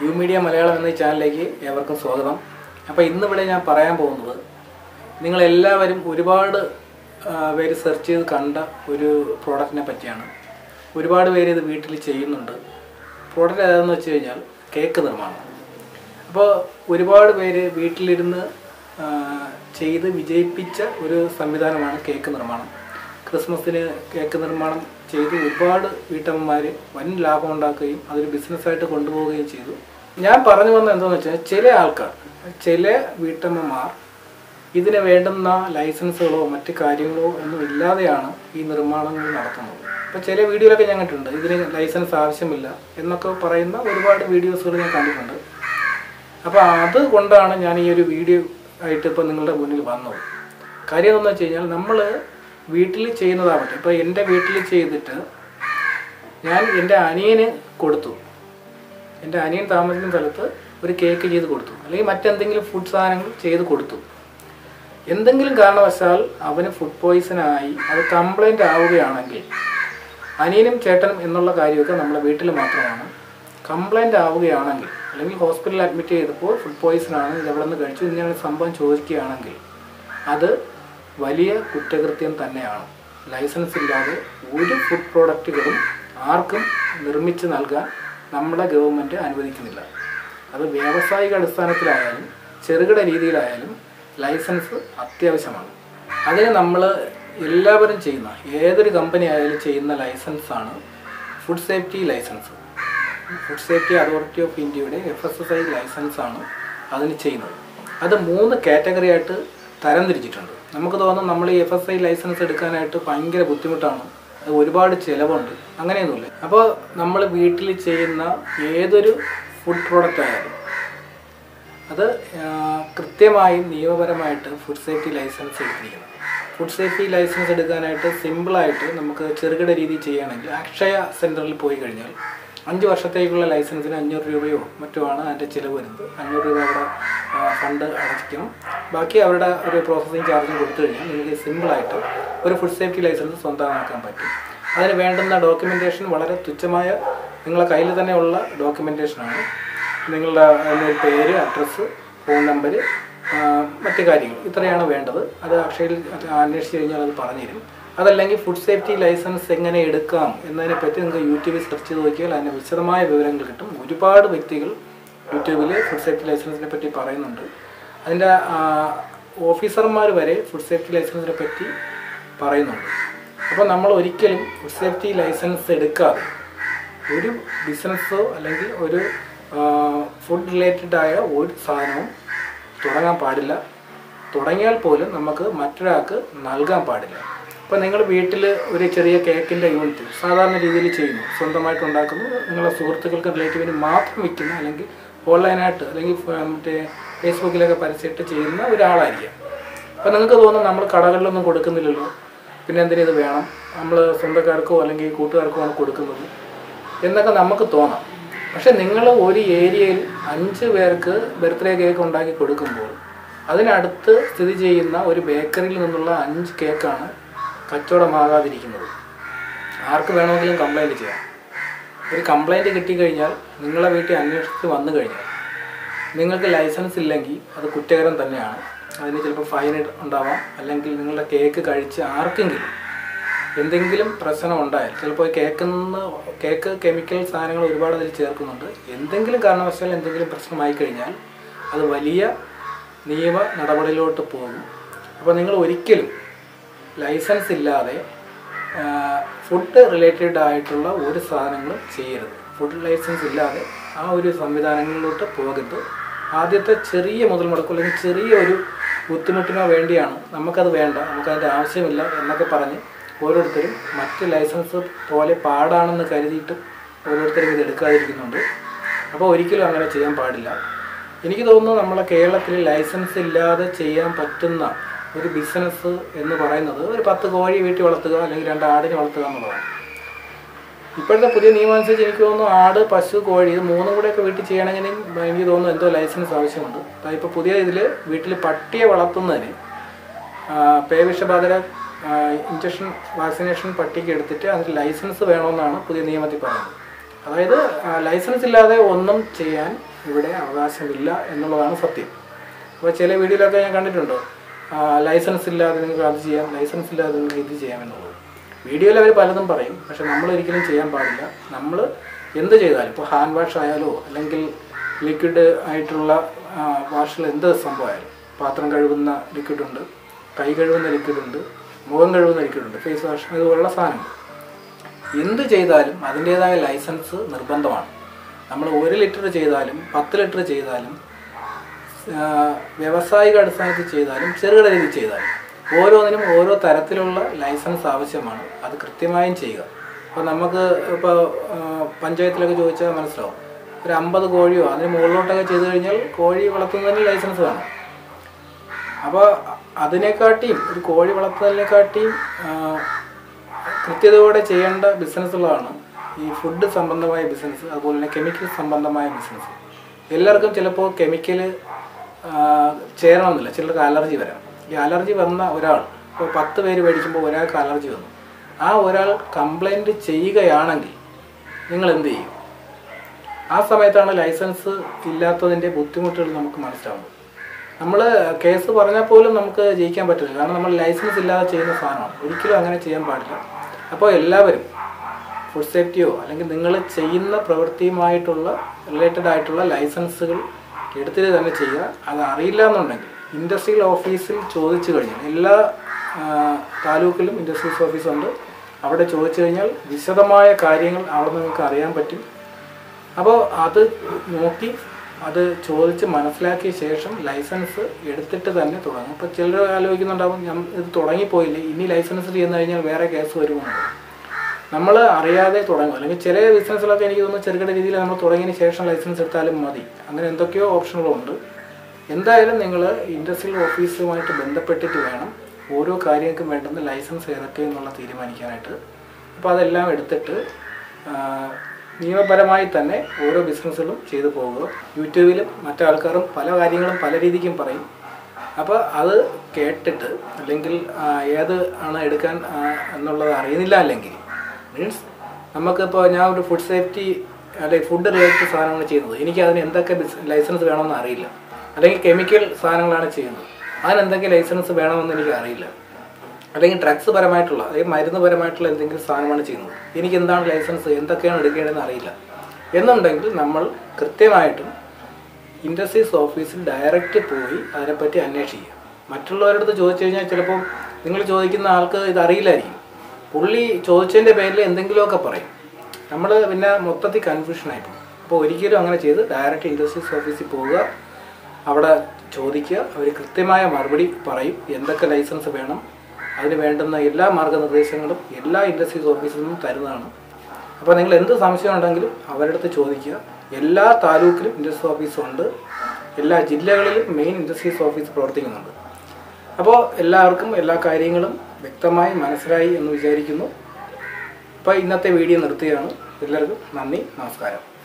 U media Malayalam എന്ന ഈ ചാനലിലേക്ക് ഏവർക്കും സ്വാഗതം അപ്പോൾ ഇന്നിവിടെ ഞാൻ പറയാൻ പോകുന്നത് നിങ്ങളെല്ലാവരും ഒരുപാട് ആ, പേര് സെർച്ച് ചെയ്ത് കണ്ട ഒരു പ്രോഡക്റ്റിനെ പറ്റിയാണ് ഒരുപാട് പേര് ഇത് വീട്ടിൽ ചെയ്യുന്നുണ്ട് പ്രോഡക്റ്റ് ഏതാണെന്ന് വെച്ച് കഴിഞ്ഞാൽ കേക്ക് നിർമ്മാണം അപ്പോൾ ഒരുപാട് പേര് വീട്ടിലിരുന്ന് ആ, ചെയ്ത് വിജയിപ്പിച്ച ഒരു സംവിധാനമാണ് കേക്ക് നിർമ്മാണം ക്രിസ്മസിന് കേക്ക് നിർമ്മാണം ചെയ്ത് ഒരുപാട് വീട്ടമ്മമാർ വൻ ലാഭം ഉണ്ടാക്കുകയും അതൊരു ബിസിനസ്സായിട്ട് കൊണ്ടുപോവുകയും ചെയ്തു ഞാൻ പറഞ്ഞു വന്നത് എന്താണെന്ന് വെച്ചാൽ ചില ആൾക്കാർ ചില വീട്ടമ്മമാർ ഇതിന് വേണ്ടുന്ന ലൈസൻസുകളോ മറ്റ് കാര്യങ്ങളോ ഒന്നും ഇല്ലാതെയാണ് ഈ നിർമ്മാണങ്ങൾ നടത്തുന്നത് അപ്പോൾ ചില വീഡിയോയിലൊക്കെ ഞാൻ കണ്ടിട്ടുണ്ട് ഇതിന് ലൈസൻസ് ആവശ്യമില്ല എന്നൊക്കെ പറയുന്ന ഒരുപാട് വീഡിയോസുകൾ ഞാൻ കണ്ടിട്ടുണ്ട് അപ്പോൾ അതുകൊണ്ടാണ് ഞാൻ ഈ ഒരു വീഡിയോ ആയിട്ട് ഇപ്പോൾ നിങ്ങളുടെ മുന്നിൽ വന്നത് കാര്യം എന്താണെന്ന് വെച്ച് കഴിഞ്ഞാൽ നമ്മൾ വീട്ടിൽ ചെയ്യുന്നതാവട്ടെ ഇപ്പോൾ എൻ്റെ വീട്ടിൽ ചെയ്തിട്ട് ഞാൻ എൻ്റെ അനിയന് കൊടുത്തു എൻ്റെ അനിയൻ താമസിക്കുന്ന സ്ഥലത്ത് ഒരു കേക്ക് ചെയ്ത് കൊടുത്തു അല്ലെങ്കിൽ മറ്റെന്തെങ്കിലും ഫുഡ് സാധനങ്ങൾ ചെയ്ത് കൊടുത്തു എന്തെങ്കിലും കാരണവശാൽ അവന് ഫുഡ് പോയിസൺ ആയി അത് കംപ്ലൈൻ്റ് ആവുകയാണെങ്കിൽ അനിയനും ചേട്ടനും എന്നുള്ള കാര്യമൊക്കെ നമ്മുടെ വീട്ടിൽ മാത്രമാണ് കംപ്ലൈൻ്റ് ആവുകയാണെങ്കിൽ അല്ലെങ്കിൽ ഹോസ്പിറ്റലിൽ അഡ്മിറ്റ് ചെയ്തപ്പോൾ ഫുഡ് പോയിസൺ ആണ് ഇത് എവിടെ നിന്ന് കഴിച്ചു ഇങ്ങനെ സംഭവം ചോദിക്കുകയാണെങ്കിൽ അത് വലിയ കുറ്റകൃത്യം തന്നെയാണ് ലൈസൻസ് ഇല്ലാതെ ഒരു ഫുഡ് പ്രോഡക്റ്റുകളും ആർക്കും നിർമ്മിച്ച് നൽകാൻ നമ്മുടെ ഗവൺമെൻറ് അനുവദിക്കുന്നില്ല അത് വ്യാവസായിക അടിസ്ഥാനത്തിലായാലും ചെറുകിട രീതിയിലായാലും ലൈസൻസ് അത്യാവശ്യമാണ് അതിന് നമ്മൾ എല്ലാവരും ചെയ്യുന്ന ഏതൊരു കമ്പനി ആയാലും ചെയ്യുന്ന ലൈസൻസാണ് food safety license food safety authority of ഇന്ത്യയുടെ എഫ് എസ് എസ് ഐ ലൈസൻസാണ് അതിന് ചെയ്യുന്നത് അത് മൂന്ന് കാറ്റഗറി ആയിട്ട് തരംതിരിച്ചിട്ടുണ്ട് നമുക്ക് തോന്നും നമ്മൾ ഈ എഫ് എസ് ഐ ലൈസൻസ് എടുക്കാനായിട്ട് ഭയങ്കര ബുദ്ധിമുട്ടാണ് അത് ഒരുപാട് ചിലവുണ്ട് അങ്ങനെയൊന്നുമില്ല അപ്പോൾ നമ്മൾ വീട്ടിൽ ചെയ്യുന്ന ഏതൊരു ഫുഡ് പ്രോഡക്റ്റ് ആയാലും അത് ആ, കൃത്യമായും നിയമപരമായിട്ട് ഫുഡ് സേഫ്റ്റി ലൈസൻസ് എടുത്തിരിക്കണം ഫുഡ് സേഫ്റ്റി ലൈസൻസ് എടുക്കാനായിട്ട് സിമ്പിളായിട്ട് നമുക്ക് ചെറുകിട രീതിയിൽ ചെയ്യുകയാണെങ്കിൽ അക്ഷയ സെൻറ്ററിൽ പോയി കഴിഞ്ഞാൽ അഞ്ച് വർഷത്തേക്കുള്ള ലൈസൻസിന് അഞ്ഞൂറ് രൂപയോ മറ്റോ ആണ് അതിൻ്റെ ചിലവ് വരുന്നത് അഞ്ഞൂറ് രൂപ അവിടെ ആ, ഫണ്ട് അടയ്ക്കണം ബാക്കി അവരുടെ ഒരു പ്രോസസ്സിങ് ചാർജും കൊടുത്തു കഴിഞ്ഞാൽ നിങ്ങൾക്ക് സിമ്പിളായിട്ട് ഒരു ഫുഡ് സേഫ്റ്റി ലൈസൻസ് സ്വന്തമാക്കാൻ പറ്റും അതിന് വേണ്ടുന്ന ഡോക്യുമെൻറ്റേഷൻ വളരെ തുച്ഛമായ നിങ്ങളെ കയ്യിൽ തന്നെയുള്ള ഡോക്യുമെൻറ്റേഷനാണ് നിങ്ങളുടെ അതിൻ്റെ പേര് അഡ്രസ്സ് ഫോൺ നമ്പർ മറ്റു കാര്യങ്ങൾ ഇത്രയാണ് വേണ്ടത് അത് അക്ഷയയിൽ അന്വേഷിച്ച് കഴിഞ്ഞാൽ അത് പറഞ്ഞുതരും അതല്ലെങ്കിൽ ഫുഡ് സേഫ്റ്റി ലൈസൻസ് എങ്ങനെ എടുക്കാം എന്നതിനെപ്പറ്റി നിങ്ങൾക്ക് യൂട്യൂബിൽ സെർച്ച് ചെയ്ത് നോക്കിയാൽ അതിൻ്റെ വിശദമായ വിവരങ്ങൾ കിട്ടും ഒരുപാട് വ്യക്തികൾ യൂട്യൂബിൽ ഫുഡ് സേഫ്റ്റി ലൈസൻസിനെ പറ്റി പറയുന്നുണ്ട് അതിൻ്റെ ഓഫീസർമാർ വരെ ഫുഡ് സേഫ്റ്റി ലൈസൻസിനെ പറ്റി പറയുന്നുണ്ട് അപ്പോൾ നമ്മൾ ഒരിക്കലും ഫുഡ് സേഫ്റ്റി ലൈസൻസ് എടുക്കാതെ ഒരു ബിസിനസ്സോ അല്ലെങ്കിൽ ഒരു ഫുഡ് റിലേറ്റഡ് ആയ ഒരു സാധനവും തുടങ്ങാൻ പാടില്ല തുടങ്ങിയാൽ പോലും നമുക്ക് മറ്റൊരാൾക്ക് നൽകാൻ പാടില്ല ഇപ്പോൾ നിങ്ങൾ വീട്ടിൽ ഒരു ചെറിയ കേക്കിൻ്റെ യൂണിറ്റ് സാധാരണ രീതിയിൽ ചെയ്യുന്നു സ്വന്തമായിട്ട് ഉണ്ടാക്കുന്നു നിങ്ങളുടെ സുഹൃത്തുക്കൾക്ക് റിലേറ്റീവിന് മാത്രം വിൽക്കുന്ന അല്ലെങ്കിൽ ഓൺലൈനായിട്ട് അല്ലെങ്കിൽ ഫ- മറ്റേ ഫേസ്ബുക്കിലൊക്കെ പരസ്യമായിട്ട് ചെയ്യുന്ന ഒരാളായിരിക്കാം അപ്പോൾ നിങ്ങൾക്ക് തോന്നും നമ്മൾ കടകളിലൊന്നും കൊടുക്കുന്നില്ലല്ലോ പിന്നെ എന്തിനു ഇത് വേണം നമ്മൾ സ്വന്തക്കാർക്കോ അല്ലെങ്കിൽ കൂട്ടുകാർക്കോ ആണ് കൊടുക്കുന്നത് എന്നൊക്കെ നമുക്ക് തോന്നാം പക്ഷെ നിങ്ങൾ ഒരു ഏരിയയിൽ അഞ്ച് പേർക്ക് ബർത്ത്ഡേ കേക്ക് ഉണ്ടാക്കി കൊടുക്കുമ്പോൾ അതിനടുത്ത് സ്ഥിതി ചെയ്യുന്ന ഒരു ബേക്കറിയിൽ നിന്നുള്ള അഞ്ച് കേക്കാണ് കച്ചവടമാകാതിരിക്കുന്നത് ആർക്ക് വേണമെങ്കിലും കംപ്ലൈൻറ്റ് ചെയ്യാം ഒരു കംപ്ലൈൻറ്റ് കിട്ടിക്കഴിഞ്ഞാൽ നിങ്ങളെ വീട്ടിൽ അന്വേഷിച്ച് വന്നു കഴിഞ്ഞാൽ നിങ്ങൾക്ക് ലൈസൻസ് ഇല്ലെങ്കിൽ അത് കുറ്റകരം തന്നെയാണ് അതിന് ചിലപ്പോൾ ഫൈൻ ഉണ്ടാവാം അല്ലെങ്കിൽ നിങ്ങളുടെ കേക്ക് കഴിച്ച് ആർക്കെങ്കിലും എന്തെങ്കിലും പ്രശ്നം ഉണ്ടായാൽ ചിലപ്പോൾ കേക്കിൽ നിന്ന് കേക്ക് കെമിക്കൽ സാധനങ്ങൾ ഒരുപാട് അതിൽ ചേർക്കുന്നുണ്ട് എന്തെങ്കിലും കാരണവശാൽ എന്തെങ്കിലും പ്രശ്നമായി കഴിഞ്ഞാൽ അത് വലിയ നിയമ നടപടിയിലോട്ട് പോകും അപ്പോൾ നിങ്ങൾ ഒരിക്കലും ലൈസൻസ് ഇല്ലാതെ ഫുഡ് റിലേറ്റഡ് ആയിട്ടുള്ള ഒരു സാധനങ്ങളും ചെയ്യരുത് ഫുഡ് ലൈസൻസ് ഇല്ലാതെ ആ ഒരു സംവിധാനങ്ങളിലോട്ട് പോകരുത് ആദ്യത്തെ ചെറിയ മുതൽ മുടക്കും അല്ലെങ്കിൽ ചെറിയ ഒരു ബുദ്ധിമുട്ടിനോ വേണ്ടിയാണ് നമുക്കത് വേണ്ട നമുക്കതിൻ്റെ ആവശ്യമില്ല എന്നൊക്കെ പറഞ്ഞ് ഓരോരുത്തരും മറ്റ് ലൈസൻസ് പോലെ പാടാണെന്ന് കരുതിയിട്ടും ഓരോരുത്തരും ഇത് എടുക്കാതിരിക്കുന്നുണ്ട് അപ്പോൾ ഒരിക്കലും അങ്ങനെ ചെയ്യാൻ പാടില്ല എനിക്ക് തോന്നുന്നു നമ്മളെ കേരളത്തിൽ ലൈസൻസ് ഇല്ലാതെ ചെയ്യാൻ പറ്റുന്ന ഒരു ബിസിനസ് എന്ന് പറയുന്നത് ഒരു പത്ത് കോഴി വീട്ടിൽ വളർത്തുക അല്ലെങ്കിൽ രണ്ട് ആടിനെ വളർത്തുക എന്നുള്ളതാണ് ഇപ്പോഴത്തെ പുതിയ നിയമം അനുസരിച്ച് എനിക്ക് തോന്നുന്നു ആട് പശു കോഴി ഇത് മൂന്നും കൂടെയൊക്കെ വീട്ടിൽ ചെയ്യണമെങ്കിൽ എനിക്ക് തോന്നുന്നു എന്തോ ലൈസൻസ് ആവശ്യമുണ്ട് ഇപ്പോൾ പുതിയ ഇതിൽ വീട്ടിൽ പട്ടിയെ വളർത്തുന്നതിന് ആ, പേവിഷബാധക ഇഞ്ചക്ഷൻ വാക്സിനേഷൻ പട്ടിക്ക് എടുത്തിട്ട് അതിന് ലൈസൻസ് വേണമെന്നാണ് പുതിയ നിയമത്തിൽ പറയുന്നത് അതായത് ആ, ലൈസൻസ് ഇല്ലാതെ ഒന്നും ചെയ്യാൻ ഇവിടെ അവകാശമില്ല എന്നുള്ളതാണ് സത്യം അപ്പോൾ ചില വീഡിയോയിലൊക്കെ ഞാൻ കണ്ടിട്ടുണ്ട് ആ, ലൈസൻസ് ഇല്ലാതെ നിങ്ങൾക്ക് അത് ചെയ്യാം ലൈസൻസ് ഇല്ലാതെ നിങ്ങൾക്ക് ഇത് ചെയ്യാം എന്നുള്ളത് വീഡിയോയിൽ അവർ പലതും പറയും പക്ഷെ നമ്മൾ ഒരിക്കലും ചെയ്യാൻ പാടില്ല നമ്മൾ എന്ത് ചെയ്താലും ഇപ്പോൾ ഹാൻഡ് വാഷ് ആയാലോ അല്ലെങ്കിൽ ലിക്വിഡ് ആയിട്ടുള്ള വാഷിൽ എന്ത് സംഭവമായാലും പാത്രം കഴുകുന്ന ലിക്വിഡ് ഉണ്ട് കൈ കഴുകുന്ന ലിക്വിഡ് ഉണ്ട് മുഖം കഴുകുന്ന ലിക്വിഡ് ഉണ്ട് ഫേസ് വാഷ് ഇതുപോലുള്ള സാധനങ്ങൾ എന്ത് ചെയ്താലും അതിൻ്റേതായ ലൈസൻസ് നിർബന്ധമാണ് നമ്മൾ ഒരു ലിറ്റർ ചെയ്താലും പത്ത് ലിറ്റർ ചെയ്താലും ആ, വ്യാവസായിക അടിസ്ഥാനത്തിൽ ചെയ്താലും ചെറുകിട രീതിയിൽ ചെയ്താലും ഓരോന്നിനും ഓരോ തരത്തിലുള്ള ലൈസൻസ് ആവശ്യമാണ് അത് കൃത്യമായും ചെയ്യുക അപ്പോൾ നമുക്ക് ഇപ്പോൾ പഞ്ചായത്തിലൊക്കെ ചോദിച്ചാൽ മനസ്സിലാവും ഒരു അമ്പത് കോഴിയോ അതിന് മുകളിലോട്ടൊക്കെ ചെയ്ത് കഴിഞ്ഞാൽ കോഴി വളർത്തുന്നതിന് ലൈസൻസ് വേണം അപ്പോൾ അതിനെക്കാട്ടിയും ഒരു കോഴി വളർത്തുന്നതിനെക്കാട്ടിയും ആ, കൃത്യതയോടെ ചെയ്യേണ്ട ബിസിനസ്സുകളാണ് ഈ ഫുഡ് സംബന്ധമായ ബിസിനസ് അതുപോലെ തന്നെ കെമിക്കൽ സംബന്ധമായ ബിസിനസ് എല്ലാവർക്കും ചിലപ്പോൾ കെമിക്കൽ ചേരണമെന്നില്ല ചിലർക്ക് അലർജി വരാം ഈ അലർജി വന്ന ഒരാൾ ഇപ്പോൾ പത്ത് പേര് മേടിക്കുമ്പോൾ ഒരാൾക്ക് അലർജി വന്നു ആ ഒരാൾ കംപ്ലൈൻറ്റ് ചെയ്യുകയാണെങ്കിൽ നിങ്ങൾ എന്ത് ചെയ്യും ആ സമയത്താണ് ലൈസൻസ് ഇല്ലാത്തതിൻ്റെ ബുദ്ധിമുട്ടുകൾ നമുക്ക് മനസ്സിലാവുന്നത് നമ്മൾ കേസ് പറഞ്ഞാൽ പോലും നമുക്ക് ജയിക്കാൻ പറ്റില്ല കാരണം നമ്മൾ ലൈസൻസ് ഇല്ലാതെ ചെയ്യുന്ന സാധനമാണ് ഒരിക്കലും അങ്ങനെ ചെയ്യാൻ പാടില്ല അപ്പോൾ എല്ലാവരും ഫുഡ് സേഫ്റ്റിയോ അല്ലെങ്കിൽ നിങ്ങൾ ചെയ്യുന്ന പ്രവൃത്തിയുമായിട്ടുള്ള റിലേറ്റഡ് ആയിട്ടുള്ള ലൈസൻസുകൾ എടുത്തിട്ട് തന്നെ ചെയ്യുക അത് അറിയില്ല എന്നുണ്ടെങ്കിൽ ഇൻഡസ്ട്രിയൽ ഓഫീസിൽ ചോദിച്ചു കഴിഞ്ഞാൽ എല്ലാ ആ, താലൂക്കിലും ഇൻഡസ്ട്രിയൽസ് ഓഫീസുണ്ട് അവിടെ ചോദിച്ചു കഴിഞ്ഞാൽ വിശദമായ കാര്യങ്ങൾ അവിടെ നിങ്ങൾക്ക് അറിയാൻ പറ്റും അപ്പോൾ അത് നോക്കി അത് ചോദിച്ച് മനസ്സിലാക്കിയ ശേഷം ലൈസൻസ് എടുത്തിട്ട് തന്നെ തുടങ്ങും ഇപ്പോൾ ചിലർ ആലോചിക്കുന്നുണ്ടാവും ഞാൻ ഇത് തുടങ്ങിപ്പോയില്ലേ ഇനി ലൈസൻസ് ചെയ്യുന്ന കഴിഞ്ഞാൽ വേറെ കേസ് വരുമെന്ന് നമ്മൾ അറിയാതെ തുടങ്ങും അല്ലെങ്കിൽ ചില ബിസിനസ്സിലൊക്കെ എനിക്ക് തോന്നുന്നു ചെറുകിട രീതിയിൽ നമ്മൾ തുടങ്ങിയതിന് ശേഷം ലൈസൻസ് എടുത്താലും മതി അങ്ങനെ എന്തൊക്കെയോ ഓപ്ഷനുകളുണ്ട് എന്തായാലും നിങ്ങൾ ഇൻഡസ്ട്രിയൽ ഓഫീസുമായിട്ട് ബന്ധപ്പെട്ടിട്ട് വേണം ഓരോ കാര്യങ്ങൾക്കും വേണ്ടുന്ന ലൈസൻസ് ഏതൊക്കെ എന്നുള്ള തീരുമാനിക്കാനായിട്ട് അപ്പോൾ അതെല്ലാം എടുത്തിട്ട് ആ, നിയമപരമായി തന്നെ ഓരോ ബിസിനസ്സുകളും ചെയ്തു പോകുക യൂട്യൂബിലും മറ്റാൾക്കാരും പല കാര്യങ്ങളും പല രീതിക്കും പറയും അപ്പോൾ അത് കേട്ടിട്ട് അല്ലെങ്കിൽ ആ, ഏത് ആണ് എടുക്കാൻ ആ, എന്നുള്ളത് അറിയുന്നില്ല അല്ലെങ്കിൽ മീൻസ് നമുക്കിപ്പോൾ ഞാൻ ഒരു ഫുഡ് സേഫ്റ്റി അല്ലെങ്കിൽ ഫുഡ് റിലേറ്റഡ് സാധനങ്ങൾ ചെയ്യുന്നത് എനിക്ക് അതിന് എന്തൊക്കെ ബിസ് ലൈസൻസ് വേണമെന്ന് അറിയില്ല അല്ലെങ്കിൽ കെമിക്കൽ സാധനങ്ങളാണ് ചെയ്യുന്നത് അതിന് എന്തൊക്കെ ലൈസൻസ് വേണമെന്ന് എനിക്ക് അറിയില്ല അല്ലെങ്കിൽ ഡ്രഗ്സ് പരമായിട്ടുള്ള അതായത് മരുന്ന് പരമായിട്ടുള്ള എന്തെങ്കിലും സാധനമാണ് ചെയ്യുന്നത് എനിക്ക് എന്താണ് ലൈസൻസ് എന്തൊക്കെയാണ് എടുക്കേണ്ടതെന്ന് അറിയില്ല എന്നുണ്ടെങ്കിൽ നമ്മൾ കൃത്യമായിട്ടും ഇൻഡസ്ട്രീസ് ഓഫീസിൽ ഡയറക്റ്റ് പോയി അതിനെപ്പറ്റി അന്വേഷിക്കുക മറ്റുള്ളവരുടെ അടുത്ത് ചോദിച്ചു കഴിഞ്ഞാൽ ചിലപ്പോൾ നിങ്ങൾ ചോദിക്കുന്ന ആൾക്ക് ഇത് അറിയില്ലായിരിക്കും പുള്ളി ചോദിച്ചതിൻ്റെ പേരിൽ എന്തെങ്കിലുമൊക്കെ പറയും നമ്മൾ പിന്നെ മൊത്തത്തിൽ കൺഫ്യൂഷനായി പോകും അപ്പോൾ ഒരിക്കലും അങ്ങനെ ചെയ്ത് ഡയറക്റ്റ് ഇൻഡസ്ട്രീസ് ഓഫീസിൽ പോവുക അവിടെ ചോദിക്കുക അവർ കൃത്യമായ മറുപടി പറയും എന്തൊക്കെ ലൈസൻസ് വേണം അതിന് വേണ്ടുന്ന എല്ലാ മാർഗനിർദ്ദേശങ്ങളും എല്ലാ ഇൻഡസ്ട്രീസ് ഓഫീസിൽ നിന്നും തരുന്നതാണ് അപ്പോൾ നിങ്ങൾ എന്ത് സംശയം ഉണ്ടെങ്കിലും അവരുടെ അടുത്ത് ചോദിക്കുക എല്ലാ താലൂക്കിലും ഇൻഡസ്ട്രി ഓഫീസും ഉണ്ട് എല്ലാ ജില്ലകളിലും മെയിൻ ഇൻഡസ്ട്രീസ് ഓഫീസ് പ്രവർത്തിക്കുന്നുണ്ട് അപ്പോൾ എല്ലാവർക്കും എല്ലാ കാര്യങ്ങളും വ്യക്തമായി മനസ്സിലായി എന്ന് വിചാരിക്കുന്നു അപ്പോൾ ഇന്നത്തെ വീഡിയോ നിർത്തുകയാണ് എല്ലാവർക്കും നന്ദി നമസ്കാരം